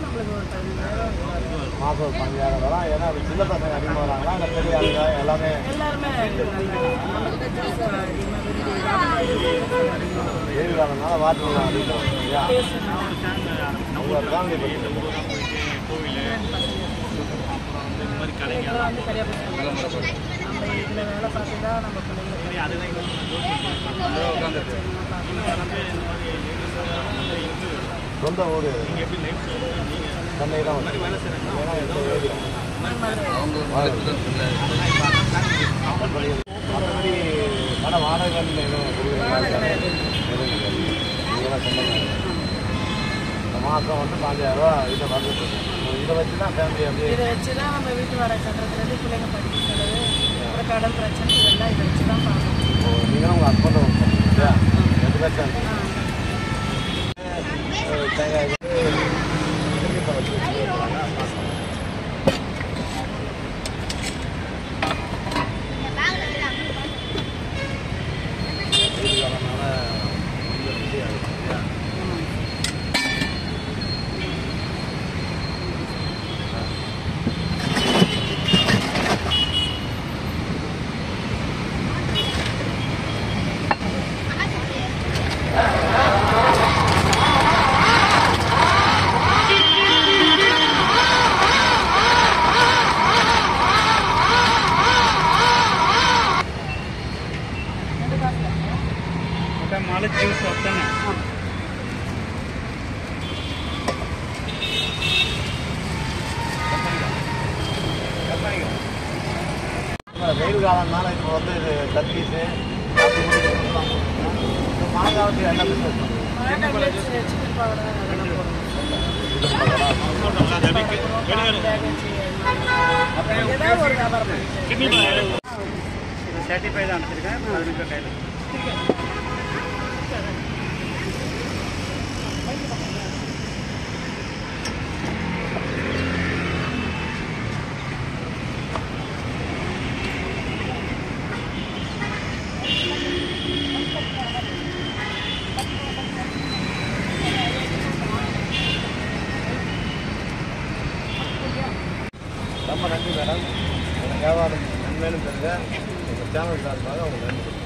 நம்மளுக்கு ஒரு பதினஞ்சாயிரம் வரும். மாதம் ஒரு பதினஞ்சாயிரம் வரும் ஏன்னா அது சின்ன பசங்க அதிகமாக வராங்களா இல்லை பெரிய ஆளுங்க எல்லாமே எல்லாருமே நல்ல நம்மகிட்ட ஜூஸ் அதிகமாக விரும்பி வெயில் காலம்னால வாட்டர் அதிகம் இல்லையா உங்களோட ஃபேமிலி பற்றி சொல்லுங்க. இதெல்லாம் வந்து பெரிய பசங்க நம்ம இதில் வேலை பார்த்து தான் நம்ம பிள்ளைங்க சொந்த ஊர் சென்னை தான் வந்து ஏன்னா இந்த ஏரியா மற்றபடி மற்றபடி கடை வாடகைகள் எதுவும் கொடுக்குறீங்களா? எதுவும் கிடையாது இதெல்லாம் சொந்தம் இந்த மாதம் வந்து பாஞ்சாயிரம் ரூபா இதை வந்துட்டு இதை வச்சு தான் ஃபேமிலி அப்படியே இதை வச்சு தான் நம்ம வீட்டு வாடகை கட்டுறதுலேருந்து பிள்ளைங்க படிக்க செலவு அப்புறம் கடன் பிரச்சனை இதெல்லாம் இதை வச்சு தான் பார்க்கணும் இப்போ நீங்களும் உங்கள் ஹஸ்பண்டும் இல்லையா ரெண்டு பேர் தேங்காய் మళ్ళీ జ్యూస్ వస్తానే வெயில் காலம்னால இப்போ வந்து இது கத்தீஸு மழை காலத்துக்கு என்ன பிஸ்னஸ் மழை சிக்கன் பவுடர் அதெல்லாம் போடணும் ஏதாவது ஒரு வியாபாரம் பண்ணிட்டு சர்டிஃபை தான் அனுப்பிச்சிருக்கேன் பதினஞ்சு கையில் ரொம்ப நன்றி மேடம் எனக்கு வியாபாரம் நன்மையிலும் பெறுங்க எங்கள் சேனல் சார்பாக உங்களுக்கு நன்றி